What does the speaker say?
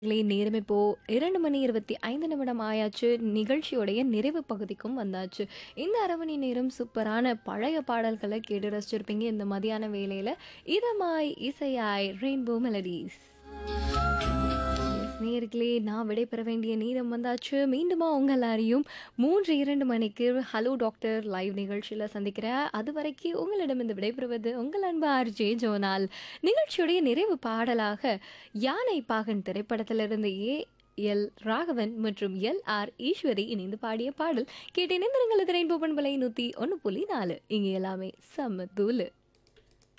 லே நேரம் இப்போ 2 மணி 25 நிமிடம் ஆயாச்சு. நிகழ்ச்சியோடைய நிறைவு பகுதிக்கும் வந்தாச்சு. இந்த 1/2 மணி நேரம் சூப்பரான பழைய பாடல்கள கேட்டு ரசிச்சிருப்பீங்க இந்த மதியான வேளையில. இதமாய் இசையாய் ரெயின்போ மெலடீஸ். நேயர்களே நான் விடைபெற வேண்டிய நேரம் வந்தாச்சு. மீண்டுமா உங்க எல்லாரையும் 3 2 மணிக்கு ஹலோ டாக்டர் லைவ் நிகழ்ச்சியில சந்திக்கிறேன். அதுவரைக்கும் உங்களிடமிருந்து விடைபெறுவது உங்கள் அன்பு ஆர்ஜே ஜோனால். நிகழ்ச்சியுடைய நிறைவு பாடலாக யானை பாகன் திரைப்படத்திலிருந்து ஏ. எல். ராகவன் மற்றும் எல். ஆர். ஈஸ்வரி இணைந்து பாடிய பாடல் கேட்டு இணைந்திருங்கள். இது ரெயின்போ பண்பலை 101.4 இங்க எல்லாமே செம்ம தூளு.